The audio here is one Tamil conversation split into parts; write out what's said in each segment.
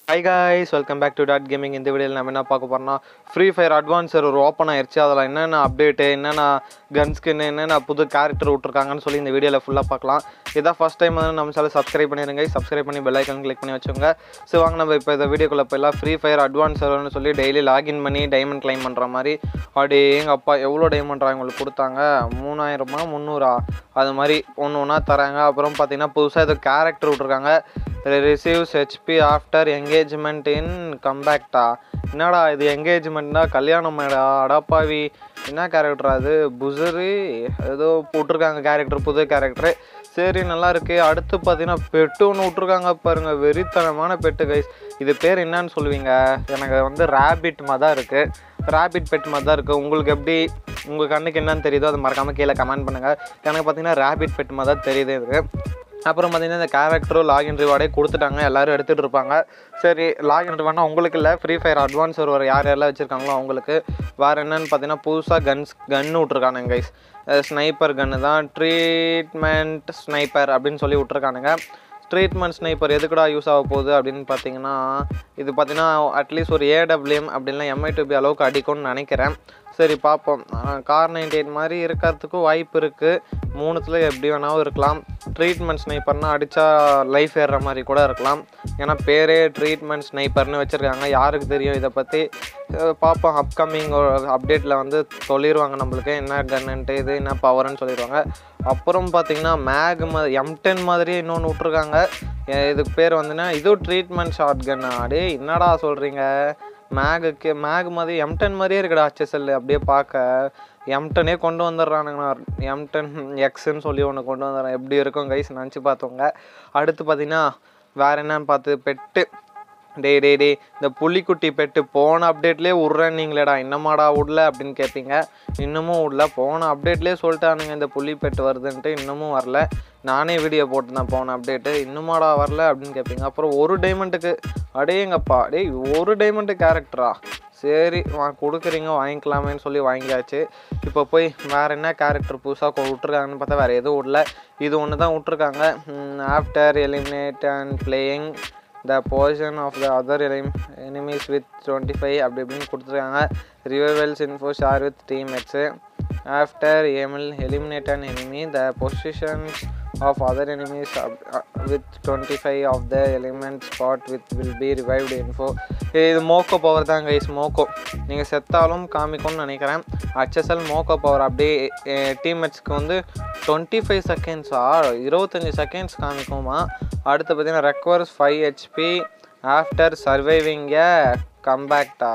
high guys welcome back to dot gaming இந்த வீடியோவில் நம்ம என்ன பார்க்க போறோம்னா ஃப்ரீ ஃபயர் அட்வான்ஸ் ஒரு ஓப்பன் ஆயிருச்சு அதில் என்னென்ன அப்டேட்டு என்னென்ன கன் ஸ்கின் என்னென்ன புது கேரக்டர் விட்ருக்காங்கன்னு சொல்லி இந்த வீடியோவில் ஃபுல்லாக பார்க்கலாம் இதான் ஃபஸ்ட் டைம் வந்து நம்ம சேனல் சப்ஸ்கிரைப் பண்ணிடுங்க சப்ஸ்கிரைப் பண்ணி பெல் ஐக்கன் கிளிக் பண்ணி வச்சுக்கோங்க ஸோ வாங்க நம்ம இப்போ இந்த வீடியோக்குள்ளே போயிடலாம் ஃப்ரீ ஃபயர் அட்வான்ஸ் சர்வர்னு சொல்லி டெய்லி லாகின் பண்ணி டைமண்ட் கிளைம் பண்ணுற மாதிரி அப்படி எங்கள் அப்பா எவ்வளோ டைமண்ட் அவங்களுக்கு கொடுத்தாங்க மூணாயிரமா முந்நூறா அது மாதிரி ஒன்று ஒன்றா தராங்க அப்புறம் பார்த்தீங்கன்னா புதுசாக ஏதோ கேரக்டர் விட்ருக்காங்க receives HP after engagement in கம்பேக்டா என்னடா இது என்கேஜ்மெண்ட்னா கல்யாணம் அடப்பாவி என்ன கேரக்டர் அது புசரு ஏதோ போட்டிருக்காங்க கேரக்டர் புது கேரக்டரு சரி நல்லா இருக்கு அடுத்து பார்த்தீங்கன்னா பெட்டு ஒன்று விட்ருக்காங்க பாருங்க வெறித்தனமான பெட்டு கைஸ் இது பேர் என்னன்னு சொல்லுவீங்க எனக்கு வந்து ரேபிட் மாதிரி தான் இருக்குது ரேபிட் பெட் மாதிரி தான் இருக்குது உங்களுக்கு எப்படி உங்கள் கண்ணுக்கு என்னன்னு தெரியுதோ அது மறக்காமல் கீழே கமெண்ட் பண்ணுங்கள் எனக்கு பார்த்தீங்கன்னா ரேபிட் பெட் மாதிரி தான் தெரியுது இது அப்புறம் பார்த்தீங்கன்னா இந்த கேரக்டரும் லாகின் ரிவார்டே கொடுத்துட்டாங்க எல்லாரும் எடுத்துகிட்டு இருப்பாங்க சரி லாகின் ரிவார்ட்னா உங்களுக்கு இல்லை ஃப்ரீ ஃபயர் அட்வான்ஸ் ஒரு யார் யாரெல்லாம் வச்சுருக்காங்களோ அவங்களுக்கு வேறு என்னன்னு பார்த்தீங்கன்னா புதுசாக கன்ஸ் கன்று விட்ருக்கானுங்க கைஸ் ஸ்னைப்பர் கன்று தான் ட்ரீட்மெண்ட் ஸ்னைப்பர் அப்படின்னு சொல்லி விட்ருக்கானுங்க ட்ரீட்மெண்ட் ஸ்னைப்பர் எதுக்குடா யூஸ் ஆக போகுது அப்படின்னு பார்த்தீங்கன்னா இது பார்த்தீங்கன்னா அட்லீஸ்ட் ஒரு ஏடபிள்யூஎம் அப்படின்லாம் எம்ஐ டூபி அளவுக்கு அடிக்கும்னு நினைக்கிறேன் சரி பார்ப்போம் கார் நைன்டி எயிட் மாதிரி இருக்கிறதுக்கும் வாய்ப்பு இருக்குது மூணுத்தில் எப்படி வேணாலும் இருக்கலாம் ட்ரீட்மெண்ட் ஸ்னைப்பர்னால் அடித்தா லைஃப் ஏறுற மாதிரி கூட இருக்கலாம் ஏன்னா பேரே ட்ரீட்மெண்ட் ஸ்னைப்பர்னு வச்சுருக்காங்க யாருக்கு தெரியும் இதை பற்றி பார்ப்போம் அப்கமிங் அப்டேட்டில் வந்து சொல்லிடுவாங்க நம்மளுக்கு என்ன கன்னுன்ட்டு இது என்ன பவர்னு சொல்லிடுவாங்க அப்புறம் பார்த்தீங்கன்னா மேக் மா எம் டென் மாதிரியே இன்னொன்று விட்ருக்காங்க இதுக்கு பேர் வந்துன்னா இதுவும் ட்ரீட்மெண்ட் ஷார்ட் கன் ஆடு என்னடா சொல்கிறீங்க மேகுக்கு மேக் மாதிரி எம் டென் மாதிரியே இருக்குடா ஹெச்எஸ்எல் அப்படியே பார்க்க எம் டென்னே கொண்டு வந்துடுறானுங்கண்ணா எம் டென் எக்ஸ்ன்னு சொல்லி ஒன்று கொண்டு வந்துடுறேன் எப்படி இருக்கும் கைஸ் நினச்சி பார்த்தவங்க அடுத்து பார்த்தீங்கன்னா வேறு என்னன்னு பார்த்து பெட்டு டே டே டே இந்த புலிக்குட்டி பெட்டு போன அப்டேட்லேயே விட்றேன் நீங்களேடா இன்னமாடா விடல அப்படின்னு கேட்பீங்க இன்னமும் விடல போன அப்டேட்லேயே சொல்லிட்டானுங்க இந்த புலி பெட்டு வருதுன்ட்டு இன்னமும் வரல நானே வீடியோ போட்டிருந்தேன் போன அப்டேட்டு இன்னுமாடா வரல அப்படின்னு கேட்பீங்க அப்புறம் ஒரு டைமண்டுக்கு அடேங்கப்பா டேய் ஒரு டைமண்டு கேரக்டரா சரி வா கொடுக்குறீங்க வாங்கிக்கலாமேன்னு சொல்லி வாங்கியாச்சு இப்போ போய் வேறு என்ன கேரக்டர் புதுசாக விட்ருக்காங்கன்னு பார்த்தா வேறு எதுவும் விடல இது ஒன்று தான் விட்ருக்காங்க after eliminate and playing the portion of the other elim enemies with twenty five அப்படி இப்படின்னு கொடுத்துருக்காங்க revivals info share with teammates after எமில் eliminate and enemy the positions of other enemies with twenty five of the element spot with will be revived info இது மோக்கோ பவர் தான் கைஸ் மோக்கோ நீங்கள் செத்தாலும் காமிக்கும்னு நினைக்கிறேன் ஹச்எஸ்எல் மோக்கோ பவர் அப்படியே டீம்மேட்ஸ்க்கு வந்து டுவெண்ட்டி ஃபைவ் செகண்ட்ஸா இருபத்தஞ்சி செகண்ட்ஸ் காமிக்குமா அடுத்து பார்த்தீங்கன்னா recovers five HP after surviving a கம்பேக்டா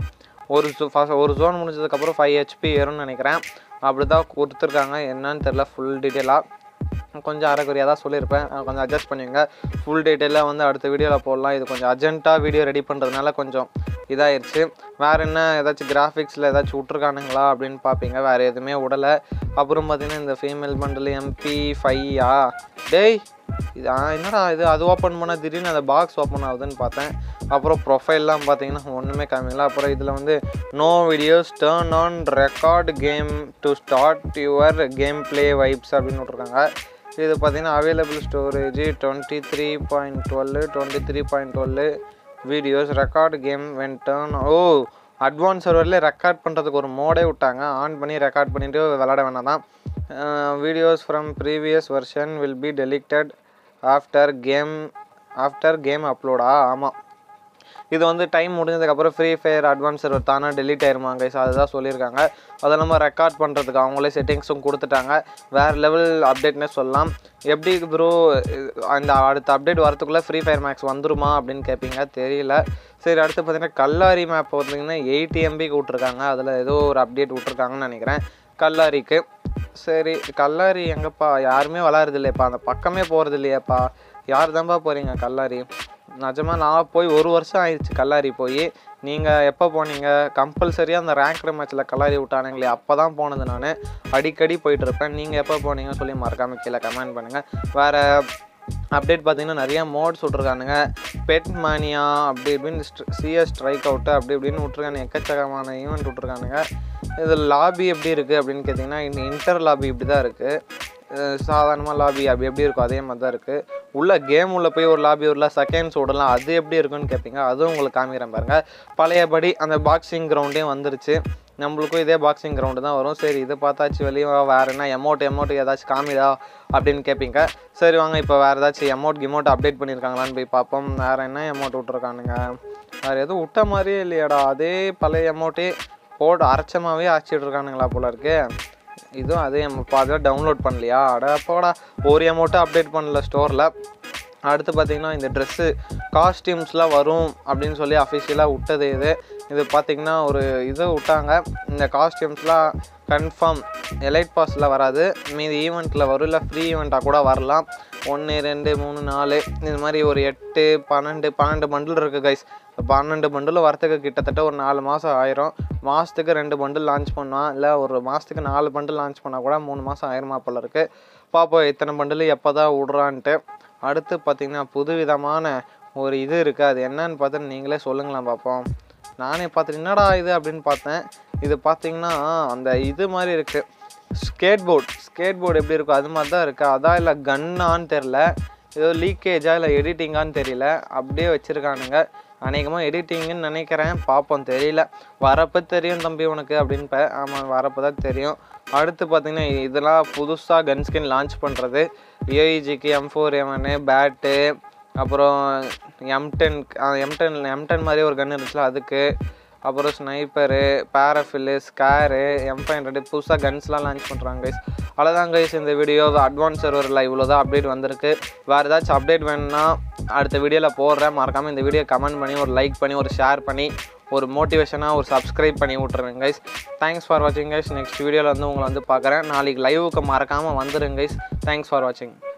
ஒரு ஃபஸ்ட் ஒரு ஜோன் முடிஞ்சதுக்கப்புறம் ஃபைவ் ஹெச்பி ஏறும்னு நினைக்கிறேன் அப்படி தான் கொடுத்துருக்காங்க என்னன்னு தெரில ஃபுல் டீட்டெயிலாக கொஞ்சம் அரைக்குறையாக தான் சொல்லியிருப்பேன் கொஞ்சம் அட்ஜஸ்ட் பண்ணிங்க ஃபுல் டீட்டெயிலாக வந்து அடுத்த வீடியோவில் போடலாம் இது கொஞ்சம் அர்ஜென்ட்டாக வீடியோ ரெடி பண்ணுறதுனால கொஞ்சம் இதாகிடுச்சு வேறு என்ன ஏதாச்சும் கிராஃபிக்ஸில் ஏதாச்சும் விட்ருக்கானுங்களா அப்படின்னு பார்ப்பீங்க வேறு எதுவுமே விடலை அப்புறம் பார்த்தீங்கன்னா இந்த ஃபீமேல் பண்டில் எம்பி ஃபையா டேய் இது என்னடா இது அது ஓப்பன் பண்ணால் திடீர்னு அந்த பாக்ஸ் ஓப்பன் ஆகுதுன்னு பார்த்தேன் அப்புறம் ப்ரொஃபைல்லாம் பார்த்தீங்கன்னா ஒன்றுமே காமிக்கல அப்புறம் இதில் வந்து no videos turn on record game to start your game play vibes அப்படின்னு விட்ருக்காங்க இது பார்த்தீங்கன்னா available storage twenty three point twelve twenty three point twelve videos record game when turn ஓ அட்வான்ஸ் சர்வரில் ரெக்கார்ட் பண்ணுறதுக்கு ஒரு மோடே விட்டாங்க ஆன் பண்ணி ரெக்கார்ட் பண்ணிவிட்டு விளாட வேணாம் தான் videos from previous version will be deleted after game after game அப்லோடா ஆமாம் இது வந்து டைம் முடிஞ்சதுக்கப்புறம் ஃப்ரீ ஃபயர் அட்வான்ஸ் சர்வர் தானே டெலிட் ஆயிருமா கைஸ் அதுதான் சொல்லியிருக்காங்க அதை நம்ம ரெக்கார்ட் பண்ணுறதுக்கு அவங்களே செட்டிங்ஸும் கொடுத்துட்டாங்க வேறு லெவல் அப்டேட்னே சொல்லலாம் எப்படி ப்ரோ அந்த அடுத்த அப்டேட் வரத்துக்குள்ளே ஃப்ரீ ஃபயர் மேக்ஸ் வந்துருமா அப்படின்னு கேட்பீங்க தெரியல சரி அடுத்து பார்த்தீங்கன்னா கல்லாரி மேப் பார்த்தீங்கன்னா எயிட்டி எம்பிக்கு விட்ருக்காங்க அதில் ஏதோ ஒரு அப்டேட் விட்ருக்காங்கன்னு நினைக்கிறேன் கல்லாரிக்கு சரி கல்லாரி எங்கப்பா யாருமே விளாட்றது இல்லையப்பா அந்த பக்கமே போகிறது இல்லையாப்பா யார் தான்ப்பா போகிறீங்க கல்லாரி நிஜமாக நான் போய் ஒரு வருஷம் ஆயிடுச்சு கல்லாரி போய் நீங்கள் எப்போ போனீங்க கம்பல்சரியாக அந்த ரேங்க்டு மேட்ச்சில் கல்லாரி விட்டானுங்களே அப்போ தான் போனது நான் அடிக்கடி போயிட்டுருப்பேன் நீங்கள் எப்போ போனீங்கன்னு சொல்லி மறக்காமல் கீழே கமெண்ட் பண்ணுங்கள் வேறு அப்டேட் பார்த்தீங்கன்னா நிறைய மோட்ஸ் விட்ருக்கானுங்க பெட் மானியா அப்படி இப்படின்னு சிஎஸ் ஸ்ட்ரைக் அவுட்டு அப்படி இப்படின்னு விட்ருக்கானு எக்கச்சக்கமான ஈவெண்ட் விட்ருக்கானுங்க இது லாபி எப்படி இருக்குது அப்படின்னு கேட்டிங்கன்னா இன்டர் லாபி இப்படி தான் இருக்குது சாதாரணமாக லாபி அப்படி எப்படி இருக்கும் அதே மாதிரி தான் இருக்குது உள்ள கேம் உள்ள போய் ஒரு லாபி உள்ள செகண்ட்ஸ் விடலாம் அது எப்படி இருக்குன்னு கேட்பீங்க அதுவும் உங்களுக்கு காமிக்கிறேன் பாருங்க பழையபடி அந்த பாக்ஸிங் கிரவுண்டே வந்துருச்சு நம்மளுக்கும் இதே பாக்ஸிங் கிரவுண்டு தான் வரும் சரி இது பார்த்தாச்சு வெளியே வேறு என்ன எமௌண்ட் எமௌண்ட் ஏதாச்சும் காமிடா அப்படின்னு கேட்பீங்க சரி வாங்க இப்போ வேறு ஏதாச்சும் எமௌண்ட் கிமௌண்ட் அப்டேட் பண்ணியிருக்காங்களான்னு போய் பார்ப்போம் வேறு என்ன எமௌண்ட் விட்ருக்கானுங்க வேறு எதுவும் விட்ட மாதிரியே இல்லையாடா அதே பழைய எமௌண்ட்டே போட்டு அரைச்சமாகவே அரைச்சிட்டு இருக்கானுங்களா போல இருக்கு இதுவும் அதே பாதியாக டவுன்லோட் பண்ணலையா அட போடா ஒரு அமௌண்ட்டும் அப்டேட் பண்ணல ஸ்டோரில் அடுத்து பார்த்தீங்கன்னா இந்த ட்ரெஸ்ஸு காஸ்டியூம்ஸ்லாம் வரும் அப்படின்னு சொல்லி அஃபிஷியலாக விட்டது இது இது பார்த்தீங்கன்னா ஒரு இது விட்டாங்க இந்த காஸ்டியூம்ஸ்லாம் கன்ஃபார்ம் எலைட் பாஸில் வராது மீதி ஈவெண்ட்டில் வரும் இல்லை ஃப்ரீ ஈவெண்ட்டாக கூட வரலாம் ஒன்று ரெண்டு மூணு நாலு இது மாதிரி ஒரு எட்டு பன்னெண்டு பன்னெண்டு பண்டில் இருக்குது கைஸ் பன்னெண்டு பண்டில் வரத்துக்கு கிட்டத்தட்ட ஒரு நாலு மாதம் ஆயிரும் மாதத்துக்கு ரெண்டு பண்டில் லான்ச் பண்ணுவான் இல்லை ஒரு மாதத்துக்கு நாலு பண்டில் லான்ச் பண்ணால் கூட மூணு மாதம் ஆயிருமா போல இருக்குது பார்ப்போம் இத்தனை பண்டில் எப்போ தான் விட்றான்ட்டு அடுத்து பார்த்திங்கன்னா புது விதமான ஒரு இது இருக்குது அது என்னன்னு பார்த்து நீங்களே சொல்லுங்களேன் பார்ப்போம் நானே பார்த்துட்டு என்னடா இது அப்படின்னு பார்த்தேன் இது பார்த்தீங்கன்னா அந்த இது மாதிரி இருக்குது ஸ்கேட் போர்ட் ஸ்கேட் போர்டு எப்படி இருக்கும் அது மாதிரி தான் இருக்குது அதான் இல்லை கன்னான்னு தெரில ஏதோ லீக்கேஜா இல்லை எடிட்டிங்கான்னு தெரியல அப்படியே வச்சுருக்கானுங்க அநேகமாக எடிட்டிங்குன்னு நினைக்கிறேன் பார்ப்போம் தெரியல வரப்போ தெரியும் தம்பி உனக்கு அப்படின்ப்ப ஆமாம் வரப்போ தான் தெரியும் அடுத்து பார்த்தீங்கன்னா இதெல்லாம் புதுசாக கன் ஸ்கின் லான்ச் பண்ணுறது ஏஇஜிக்கு எம் ஃபோர் எவனு பேட்டு அப்புறம் M ten M ten M ten மாதிரி ஒரு கன் இருந்துச்சுல அதுக்கு அப்புறம் ஸ்னைப்பரு பேரஃபில்லு ஸ்கேரு எம் ஃபைவ் ஹண்ட்ரட் புதுசாக கன்ஸ்லாம் லான்ச் பண்ணுறாங்க கைஸ் அவ்வளோதான் கைஸ் இந்த வீடியோ அட்வான்ஸ் சர்வரில் இவ்வளோ தான் அப்டேட் வந்திருக்கு வேறு ஏதாச்சும் அப்டேட் வேணும்னா அடுத்த வீடியோவில் போடுறேன் மறக்காமல் இந்த வீடியோ கமெண்ட் பண்ணி ஒரு லைக் பண்ணி ஒரு ஷேர் பண்ணி ஒரு மோட்டிவேஷனாக ஒரு சப்ஸ்கிரைப் பண்ணி விட்ருங்க கைஸ் தேங்க்ஸ் ஃபார் வாட்சிங் கைஸ் நெக்ஸ்ட் வீடியோவில் வந்து உங்களை வந்து பார்க்குறேன் நாளைக்கு லைவுக்கு மறக்காமல் வந்துடுங்க கைஸ் தேங்க்ஸ் ஃபார் வாட்சிங்